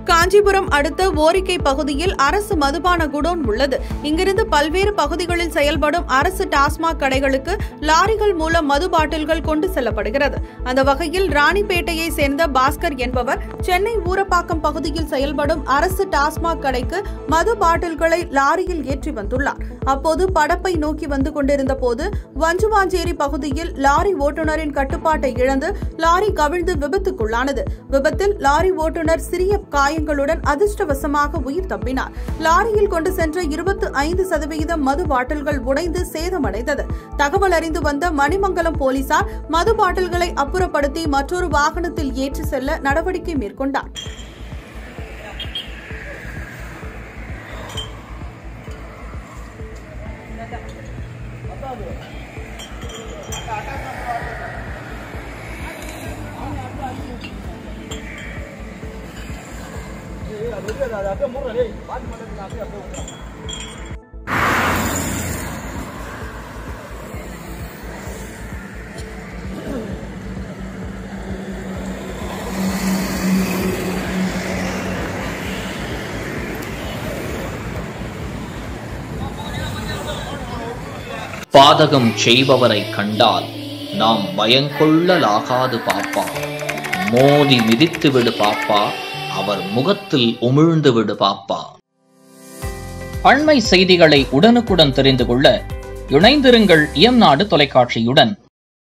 காஞ்சிபுரம் அடுத்த ஓரிக்கை பகுதியில் அரசு மதுபான குடோன் உள்ளது இங்கிருந்து பல்வேறு பகுதிகளில் செயல்படும் அரசு டாஸ்மாக் கடைகளுக்கு லாரிகள் மூலம் மது பாட்டில்கள் கொண்டு செல்லப்படுகிறது அந்த வகையில் ராணிப்பேட்டையை சேர்ந்த பாஸ்கர் என்பவர் சென்னை ஊரப்பாக்கம் பகுதியில் செயல்படும் அரசு டாஸ்மாக் கடைக்கு மது பாட்டில்களை லாரியில் ஏற்றி வந்துள்ளார் அப்போது படப்பை நோக்கி வந்து கொண்டிருந்த போது வஞ்சுவாஞ்சேரி பகுதியில் லாரி ஓட்டுநரின் கட்டுப்பாட்டை இழந்து லாரி கவிழ்ந்து விபத்துக்குள்ளானது விபத்தில் லாரி ஓட்டுநர் சிறிய காயங்களுடன் அதிர்ஷ்டவசமாக உயிர் தப்பினார் லாரியில் கொண்டு சென்ற இருபத்தி ஐந்து சதவிகிதம் மது பாட்டில்கள் உடைந்து சேதமடைந்தது தகவல் அறிந்து வந்த மணிமங்கலம் போலீசார் மது பாட்டில்களை அப்புறப்படுத்தி மற்றொரு வாகனத்தில் ஏற்றி செல்ல நடவடிக்கை மேற்கொண்டார் பாதகம் செய்பவரை கண்டால் நாம் பயங்கொள்ளலாகாது பாப்பா மோதி மிதித்து விடு பாப்பா அவர் முகத்தில் உமிழ்ந்து விடு பாப்பா அண்மை செய்திகளை உடனுக்குடன் தெரிந்து கொள்ள இணைந்திருங்கள் இயம்நாடு தொலைக்காட்சியுடன்